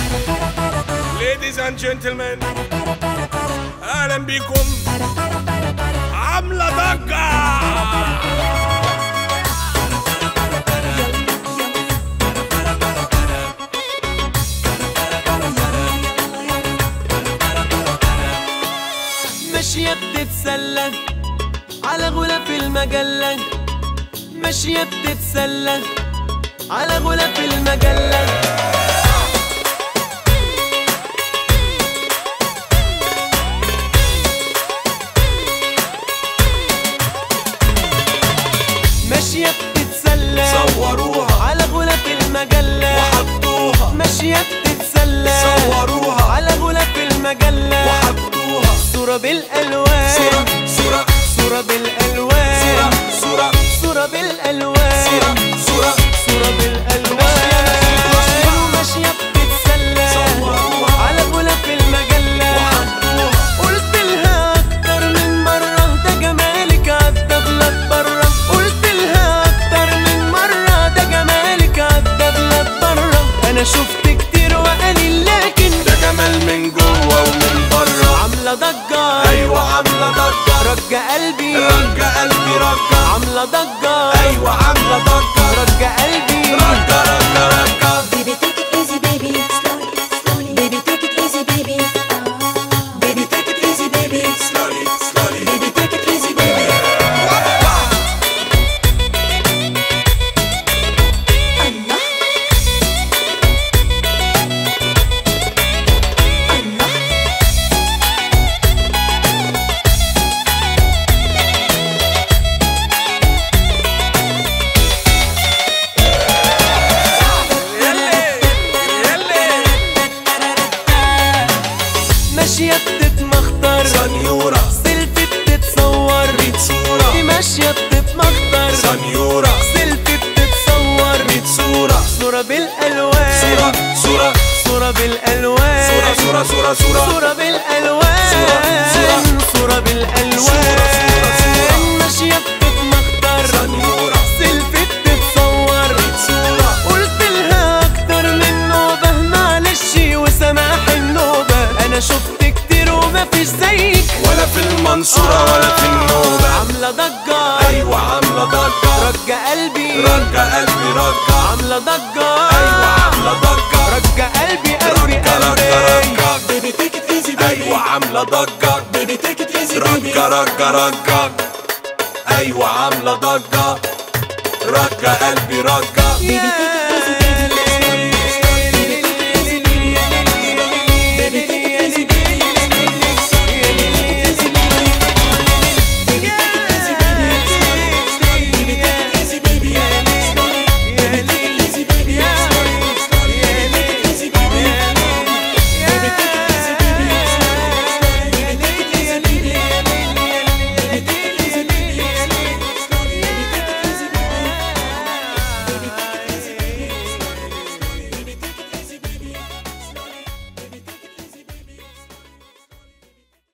Ladies and gentlemen اهلا بيكم عامله ضجه ماشية بتتسلى على غلاف المجلة ماشية بتتسلى على غلاف المجلة ماشية بتتسلى صوروها على غلاف المجلة وحطوها ماشية بتتسلى صوروها على غلاف المجلة وحطوها صورة بالألوان صورة صورة صورة بالألوان صورة صورة صورة بالألوان صورة صورة صورة بالألوان ماشية بتتسلى صوروها على غلاف المجلة وحطوها قلت لها أكتر من مرة ده جمالك عالدبلة برا قلت لها أكتر من مرة ده جمالك عالدبلة برا أنا شفت كتير وقليل لكن ده جمال من جوه ومن بره عاملة ضجة ايوه عامله ضجه رجع قلبي رجع قلبي رجع عاملة ضجة ايوه عامله ضجه رجع قلبي رجع رجع رجع Baby, take it easy, baby. Slowly, slowly. Baby, take it easy, baby. Ah. Baby, take it easy, baby. slowly slowly Baby, take it easy, baby. Allah. Allah. ماشية بتتمخطر سنيورة سيلفي بتتصور ميت صورة دي ماشية بتتمخطر سنيورة سيلفي بتتصور ميت صورة صورة بالألوان صورة صورة صورة بالألوان صورة صورة صورة صورة صورة بالألوان صورة- صورة. صورة بالألوان صورة- صورة- صورة. ماشية بتتمخطر سنيورة سيلفي بتتصور ميت صورة قلت لها اكتر من نوبة معلش وسماح النوبة انا شفت كتير ومفيش زيك ولا في المنصورة ولا في النوبة عاملة ضجة أيوة عاملة ضجة رجع قلبي رجع قلبي رجع عاملة ضجة أيوة عاملة ضجة رجع قلبي قلبي رجع رجع قلبي رجع Baby, take it easy, baby. أيوة عاملة ضجة Baby, take it easy, baby. رجع رجع رجع أيوة عاملة ضجة رجع قلبي رجع Baby, take